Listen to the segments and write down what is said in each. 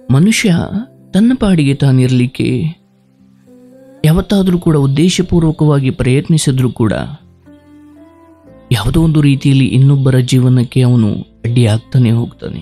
ಮನುಷ್ಯ ತನ್ನ ಪಾಡಿಗೆ ತಾನಿರಲಿಕ್ಕೆ ಯಾವತ್ತಾದರೂ ಕೂಡ ಉದ್ದೇಶಪೂರ್ವಕವಾಗಿ ಪ್ರಯತ್ನಿಸಿದ್ರೂ ಕೂಡ ಯಾವುದೋ ಒಂದು ರೀತಿಯಲ್ಲಿ ಇನ್ನೊಬ್ಬರ ಜೀವನಕ್ಕೆ ಅವನು ಅಡ್ಡಿಯಾಗ್ತಾನೆ ಹೋಗ್ತಾನೆ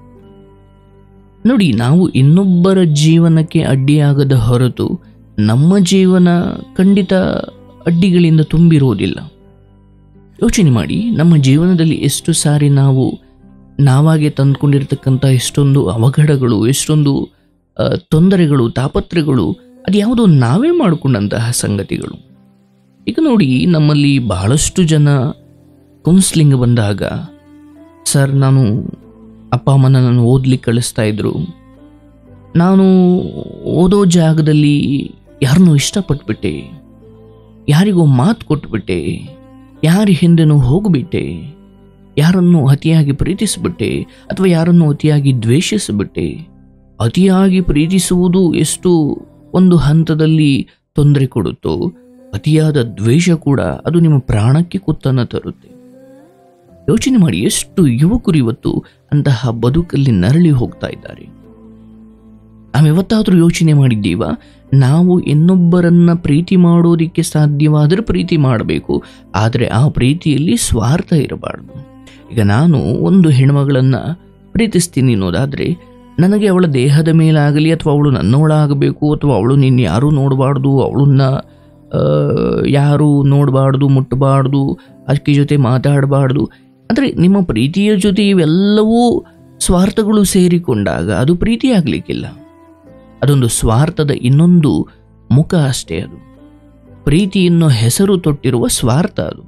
ನೋಡಿ ನಾವು ಇನ್ನೊಬ್ಬರ ಜೀವನಕ್ಕೆ ಅಡ್ಡಿಯಾಗದ ಹೊರತು ನಮ್ಮ ಜೀವನ ಖಂಡಿತ ಅಡ್ಡಿಗಳಿಂದ ತುಂಬಿರುವುದಿಲ್ಲ ಯೋಚನೆ ಮಾಡಿ ನಮ್ಮ ಜೀವನದಲ್ಲಿ ಎಷ್ಟು ಸಾರಿ ನಾವು ನಾವಾಗೆ ತಂದ್ಕೊಂಡಿರ್ತಕ್ಕಂಥ ಎಷ್ಟೊಂದು ಅವಘಡಗಳು ಎಷ್ಟೊಂದು ಆ, ತೊಂದರೆಗಳು ತಾಪತ್ರೆಗಳು ಅದು ಯಾವುದೋ ನಾವೇ ಮಾಡಿಕೊಂಡಂತಹ ಸಂಗತಿಗಳು ಈಗ ನೋಡಿ ನಮ್ಮಲ್ಲಿ ಬಹಳಷ್ಟು ಜನ ಕೌನ್ಸ್ಲಿಂಗ್ ಬಂದಾಗ ಸರ್ ನಾನು ಅಪ್ಪ ಅಮ್ಮನ ನಾನು ಓದ್ಲಿಕ್ಕೆ ಕಳಿಸ್ತಾ ಇದ್ರು ನಾನು ಓದೋ ಜಾಗದಲ್ಲಿ ಯಾರನ್ನೂ ಇಷ್ಟಪಟ್ಬಿಟ್ಟೆ ಯಾರಿಗೋ ಮಾತು ಕೊಟ್ಬಿಟ್ಟೆ ಯಾರ ಹಿಂದೆನೂ ಹೋಗ್ಬಿಟ್ಟೆ ಯಾರನ್ನು ಅತಿಯಾಗಿ ಪ್ರೀತಿಸಿಬಿಟ್ಟೆ ಅಥವಾ ಯಾರನ್ನು ಅತಿಯಾಗಿ ದ್ವೇಷಿಸಿಬಿಟ್ಟೆ ಅತಿಯಾಗಿ ಪ್ರೀತಿಸುವುದು ಎಷ್ಟು ಒಂದು ಹಂತದಲ್ಲಿ ತೊಂದರೆ ಕೊಡುತ್ತೋ ಅತಿಯಾದ ದ್ವೇಷ ಕೂಡ ಅದು ನಿಮ್ಮ ಪ್ರಾಣಕ್ಕೆ ಕುತ್ತನ್ನು ತರುತ್ತೆ ಯೋಚನೆ ಮಾಡಿ ಎಷ್ಟು ಯುವಕರು ಇವತ್ತು ಅಂತಹ ಬದುಕಲ್ಲಿ ನರಳಿ ಹೋಗ್ತಾ ಇದ್ದಾರೆ ನಾವೆವತ್ತಾದರೂ ಯೋಚನೆ ಮಾಡಿದ್ದೀವ ನಾವು ಇನ್ನೊಬ್ಬರನ್ನ ಪ್ರೀತಿ ಮಾಡೋದಕ್ಕೆ ಸಾಧ್ಯವಾದರೆ ಪ್ರೀತಿ ಮಾಡಬೇಕು ಆದರೆ ಆ ಪ್ರೀತಿಯಲ್ಲಿ ಸ್ವಾರ್ಥ ಇರಬಾರ್ದು ಈಗ ನಾನು ಒಂದು ಹೆಣ್ಮಗಳನ್ನು ಪ್ರೀತಿಸ್ತೀನಿ ಅನ್ನೋದಾದರೆ ನನಗೆ ಅವಳ ದೇಹದ ಮೇಲಾಗಲಿ ಅಥವಾ ಅವಳು ನನ್ನವಳಾಗಬೇಕು ಅಥವಾ ಅವಳು ನಿನ್ನ ಯಾರೂ ನೋಡಬಾರ್ದು ಅವಳನ್ನ ಆ, ಯಾರು ನೋಡಬಾರ್ದು ಮುಟ್ಟಬಾರ್ದು ಆಕೆ ಜೊತೆ ಮಾತಾಡಬಾರ್ದು ಅಂದರೆ ನಿಮ್ಮ ಪ್ರೀತಿಯ ಜೊತೆ ಇವೆಲ್ಲವೂ ಸ್ವಾರ್ಥಗಳು ಸೇರಿಕೊಂಡಾಗ ಅದು ಪ್ರೀತಿ ಆಗಲಿಕ್ಕಿಲ್ಲ ಅದೊಂದು ಸ್ವಾರ್ಥದ ಇನ್ನೊಂದು ಮುಖ ಅಷ್ಟೇ ಅದು ಪ್ರೀತಿ ಎನ್ನೋ ಹೆಸರು ತೊಟ್ಟಿರುವ ಸ್ವಾರ್ಥ ಅದು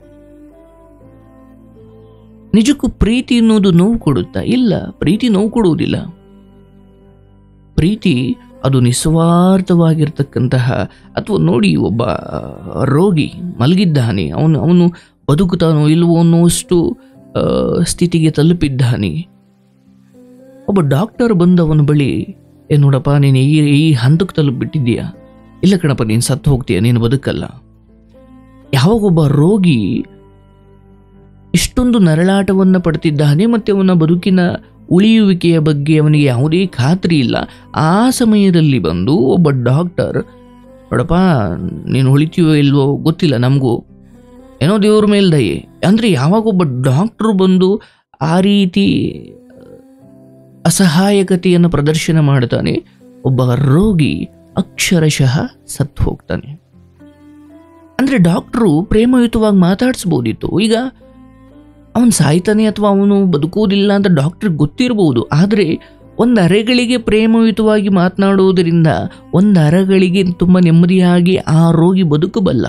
ನಿಜಕ್ಕೂ ಪ್ರೀತಿ ಅನ್ನೋದು ನೋವು ಕೊಡುತ್ತಾ ಇಲ್ಲ ಪ್ರೀತಿ ನೋವು ಕೊಡುವುದಿಲ್ಲ ಪ್ರೀತಿ ಅದು ನಿಸ್ವಾರ್ಥವಾಗಿರ್ತಕ್ಕಂತಹ ಅಥವಾ ನೋಡಿ ಒಬ್ಬ ರೋಗಿ ಮಲಗಿದ್ದಾನೆ ಅವನು ಅವನು ಬದುಕುತ್ತಾನೋ ಇಲ್ವೋ ಅನ್ನುವಷ್ಟು ಆ, ಸ್ಥಿತಿಗೆ ತಲುಪಿದ್ದಾನೆ ಒಬ್ಬ ಡಾಕ್ಟರ್ ಬಂದು ಅವನ ಬಳಿ ಏ ನೋಡಪ್ಪ ನೀನು ಈ ಈ ಹಂತಕ್ಕೆ ತಲುಪಿಬಿಟ್ಟಿದ್ದೀಯಾ ಇಲ್ಲ ಕಣಪ್ಪ ನೀನು ಸತ್ತು ಹೋಗ್ತೀಯ ನೀನು ಬದುಕಲ್ಲ ಯಾವಾಗ ಒಬ್ಬ ರೋಗಿ ಇಷ್ಟೊಂದು ನರಳಾಟವನ್ನು ಪಡ್ತಿದ್ದಾನೆ ಮತ್ತು ಅವನ ಬದುಕಿನ ಉಳಿಯುವಿಕೆಯ ಬಗ್ಗೆ ಅವನಿಗೆ ಯಾವುದೇ ಖಾತ್ರಿ ಇಲ್ಲ ಆ ಸಮಯದಲ್ಲಿ ಬಂದು ಒಬ್ಬ ಡಾಕ್ಟರ್ ನೋಡಪ್ಪ ನೀನು ಉಳಿತೀಯೋ ಇಲ್ವೋ ಗೊತ್ತಿಲ್ಲ ನಮಗೂ ಏನೋ ದೇವ್ರ ಮೇಲೆ ದಯೆ ಅಂದರೆ ಯಾವಾಗ ಒಬ್ಬ ಡಾಕ್ಟ್ರು ಬಂದು ಆ ರೀತಿ ಅಸಹಾಯಕತೆಯನ್ನು ಪ್ರದರ್ಶನ ಮಾಡ್ತಾನೆ ಒಬ್ಬ ರೋಗಿ ಅಕ್ಷರಶಃ ಸತ್ತು ಹೋಗ್ತಾನೆ ಅಂದರೆ ಡಾಕ್ಟ್ರು ಪ್ರೇಮಯುತವಾಗಿ ಮಾತಾಡಿಸ್ಬೋದಿತ್ತು ಈಗ ಅವನು ಸಾಯ್ತಾನೆ ಅಥವಾ ಅವನು ಬದುಕುವುದಿಲ್ಲ ಅಂತ ಡಾಕ್ಟ್ರಿಗೆ ಗೊತ್ತಿರಬಹುದು ಆದರೆ ಒಂದು ಅರೆಗಳಿಗೆ ಪ್ರೇಮಯುತವಾಗಿ ಮಾತನಾಡುವುದರಿಂದ ಒಂದು ಅರೆಗಳಿಗೆ ತುಂಬ ನೆಮ್ಮದಿಯಾಗಿ ಆ ರೋಗಿ ಬದುಕಬಲ್ಲ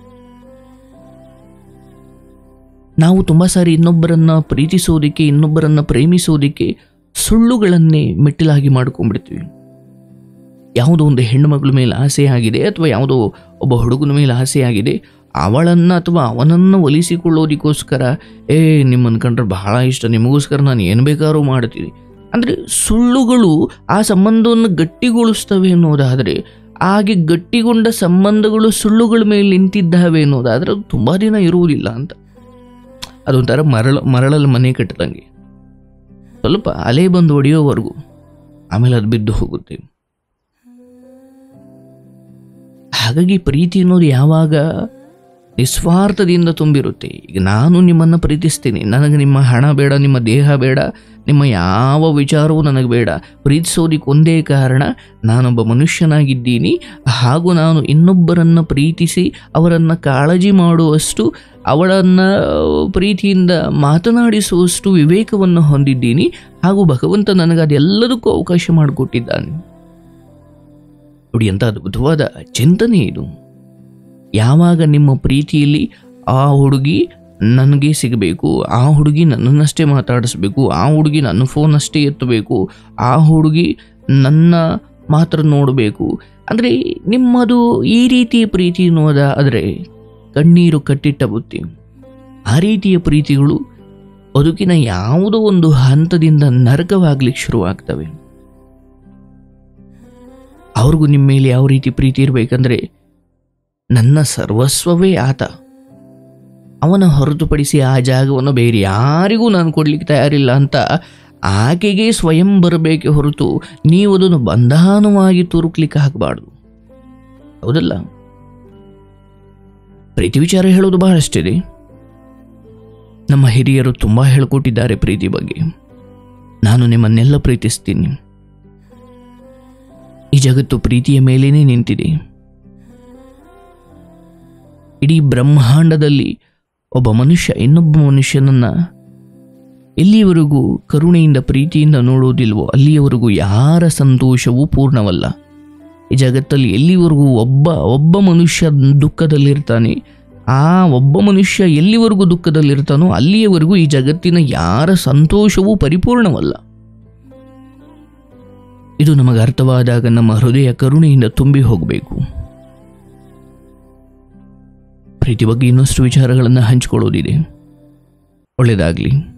ನಾವು ತುಂಬ ಸಾರಿ ಇನ್ನೊಬ್ಬರನ್ನ ಪ್ರೀತಿಸೋದಕ್ಕೆ ಇನ್ನೊಬ್ಬರನ್ನ ಪ್ರೇಮಿಸೋದಕ್ಕೆ ಸುಳ್ಳುಗಳನ್ನೇ ಮೆಟ್ಟಿಲಾಗಿ ಮಾಡ್ಕೊಂಡ್ಬಿಡ್ತೀವಿ ಯಾವುದೋ ಒಂದು ಹೆಣ್ಣು ಮಗಳ ಮೇಲೆ ಆಸೆ ಆಗಿದೆ ಅಥವಾ ಯಾವುದೋ ಒಬ್ಬ ಹುಡುಗನ ಮೇಲೆ ಆಸೆ ಆಗಿದೆ ಅವಳನ್ನು ಅಥವಾ ಅವನನ್ನು ಒಲಿಸಿಕೊಳ್ಳೋದಕ್ಕೋಸ್ಕರ ಏ ನಿಮ್ಮನ್ನು ಕಂಡ್ರೆ ಬಹಳ ಇಷ್ಟ ನಿಮಗೋಸ್ಕರ ನಾನು ಏನು ಬೇಕಾದ್ರೂ ಮಾಡ್ತೀನಿ ಅಂದರೆ ಸುಳ್ಳುಗಳು ಆ ಸಂಬಂಧವನ್ನು ಗಟ್ಟಿಗೊಳಿಸ್ತವೆ ಅನ್ನೋದಾದರೆ ಹಾಗೆ ಗಟ್ಟಿಗೊಂಡ ಸಂಬಂಧಗಳು ಸುಳ್ಳುಗಳ ಮೇಲೆ ನಿಂತಿದ್ದಾವೆ ಅನ್ನೋದಾದರೆ ಅದು ತುಂಬ ದಿನ ಇರುವುದಿಲ್ಲ ಅಂತ ಅದೊಂಥರ ಮರಳ ಮರಳಲ್ಲಿ ಮನೆ ಕಟ್ಟಿದಂಗೆ ಸ್ವಲ್ಪ ಅಲೆ ಬಂದು ಹೊಡೆಯೋವರೆಗೂ ಆಮೇಲೆ ಅದು ಬಿದ್ದು ಹೋಗುತ್ತೆ ಹಾಗಾಗಿ ಪ್ರೀತಿ ಅನ್ನೋದು ಯಾವಾಗ ನಿಸ್ವಾರ್ಥದಿಂದ ತುಂಬಿರುತ್ತೆ ಈಗ ನಾನು ನಿಮ್ಮನ್ನು ಪ್ರೀತಿಸ್ತೀನಿ ನನಗೆ ನಿಮ್ಮ ಹಣ ಬೇಡ ನಿಮ್ಮ ದೇಹ ಬೇಡ ನಿಮ್ಮ ಯಾವ ವಿಚಾರವೂ ನನಗೆ ಬೇಡ ಪ್ರೀತಿಸೋದಕ್ಕೆ ಒಂದೇ ಕಾರಣ ನಾನೊಬ್ಬ ಮನುಷ್ಯನಾಗಿದ್ದೀನಿ ಹಾಗೂ ನಾನು ಇನ್ನೊಬ್ಬರನ್ನು ಪ್ರೀತಿಸಿ ಅವರನ್ನು ಕಾಳಜಿ ಮಾಡುವಷ್ಟು ಅವಳನ್ನು ಪ್ರೀತಿಯಿಂದ ಮಾತನಾಡಿಸುವಷ್ಟು ವಿವೇಕವನ್ನು ಹೊಂದಿದ್ದೀನಿ ಹಾಗೂ ಭಗವಂತ ನನಗೆ ಅದೆಲ್ಲದಕ್ಕೂ ಅವಕಾಶ ಮಾಡಿಕೊಟ್ಟಿದ್ದಾನೆ ನೋಡಿ ಎಂಥ ಅದ್ಭುತವಾದ ಚಿಂತನೆ ಇದು ಯಾವಾಗ ನಿಮ್ಮ ಪ್ರೀತಿಯಲ್ಲಿ ಆ ಹುಡುಗಿ ನನಗೆ ಸಿಗಬೇಕು ಆ ಹುಡುಗಿ ನನ್ನನ್ನಷ್ಟೇ ಮಾತಾಡಿಸ್ಬೇಕು ಆ ಹುಡುಗಿ ನನ್ನ ಫೋನ್ ಅಷ್ಟೇ ಎತ್ತಬೇಕು ಆ ಹುಡುಗಿ ನನ್ನ ಮಾತ್ರ ನೋಡಬೇಕು ಅಂದರೆ ನಿಮ್ಮದು ಈ ರೀತಿಯ ಪ್ರೀತಿ ಅನ್ನೋದ ಆದರೆ ಕಣ್ಣೀರು ಕಟ್ಟಿಟ್ಟ ಬುತ್ತಿ ಆ ರೀತಿಯ ಪ್ರೀತಿಗಳು ಬದುಕಿನ ಯಾವುದೋ ಒಂದು ಹಂತದಿಂದ ನರಕವಾಗ್ಲಿಕ್ಕೆ ಶುರುವಾಗ್ತವೆ ಅವ್ರಿಗೂ ನಿಮ್ಮ ಮೇಲೆ ಯಾವ ರೀತಿ ಪ್ರೀತಿ ಇರಬೇಕಂದ್ರೆ ನನ್ನ ಸರ್ವಸ್ವವೇ ಆತ ಅವನ ಹೊರತುಪಡಿಸಿ ಆ ಜಾಗವನ್ನು ಬೇರೆ ಯಾರಿಗೂ ನಾನು ಕೊಡ್ಲಿಕ್ಕೆ ತಯಾರಿಲ್ಲ ಅಂತ ಆಕೆಗೆ ಸ್ವಯಂ ಬರಬೇಕೆ ಹೊರತು ನೀವು ಅದನ್ನು ಬಂಧನವಾಗಿ ತುರುಕ್ಲಿಕ್ಕೆ ಹಾಕಬಾರ್ದು ಹೌದಲ್ಲ ಪ್ರೀತಿ ವಿಚಾರ ಹೇಳೋದು ಬಹಳಷ್ಟಿದೆ ನಮ್ಮ ಹಿರಿಯರು ತುಂಬ ಹೇಳ್ಕೊಟ್ಟಿದ್ದಾರೆ ಪ್ರೀತಿ ಬಗ್ಗೆ ನಾನು ನಿಮ್ಮನ್ನೆಲ್ಲ ಪ್ರೀತಿಸ್ತೀನಿ ಈ ಜಗತ್ತು ಪ್ರೀತಿಯ ಮೇಲೇನೆ ನಿಂತಿದೆ ಇಡೀ ಬ್ರಹ್ಮಾಂಡದಲ್ಲಿ ಒಬ್ಬ ಮನುಷ್ಯ ಇನ್ನೊಬ್ಬ ಮನುಷ್ಯನನ್ನ ಎಲ್ಲಿಯವರೆಗೂ ಕರುಣೆಯಿಂದ ಪ್ರೀತಿಯಿಂದ ನೋಡುವುದಿಲ್ವೋ ಅಲ್ಲಿಯವರೆಗೂ ಯಾರ ಸಂತೋಷವೂ ಪೂರ್ಣವಲ್ಲ ಈ ಜಗತ್ತಲ್ಲಿ ಎಲ್ಲಿವರೆಗೂ ಒಬ್ಬ ಒಬ್ಬ ಮನುಷ್ಯ ದುಃಖದಲ್ಲಿರ್ತಾನೆ ಆ ಒಬ್ಬ ಮನುಷ್ಯ ಎಲ್ಲಿವರೆಗೂ ದುಃಖದಲ್ಲಿರ್ತಾನೋ ಅಲ್ಲಿಯವರೆಗೂ ಈ ಜಗತ್ತಿನ ಯಾರ ಸಂತೋಷವೂ ಪರಿಪೂರ್ಣವಲ್ಲ ಇದು ನಮಗೆ ಅರ್ಥವಾದಾಗ ನಮ್ಮ ಹೃದಯ ಕರುಣೆಯಿಂದ ತುಂಬಿ ಹೋಗಬೇಕು ಪ್ರೀತಿ ಬಗ್ಗೆ ಇನ್ನಷ್ಟು ವಿಚಾರಗಳನ್ನು ಹಂಚಿಕೊಳ್ಳೋದಿದೆ ಒಳ್ಳೆಯದಾಗಲಿ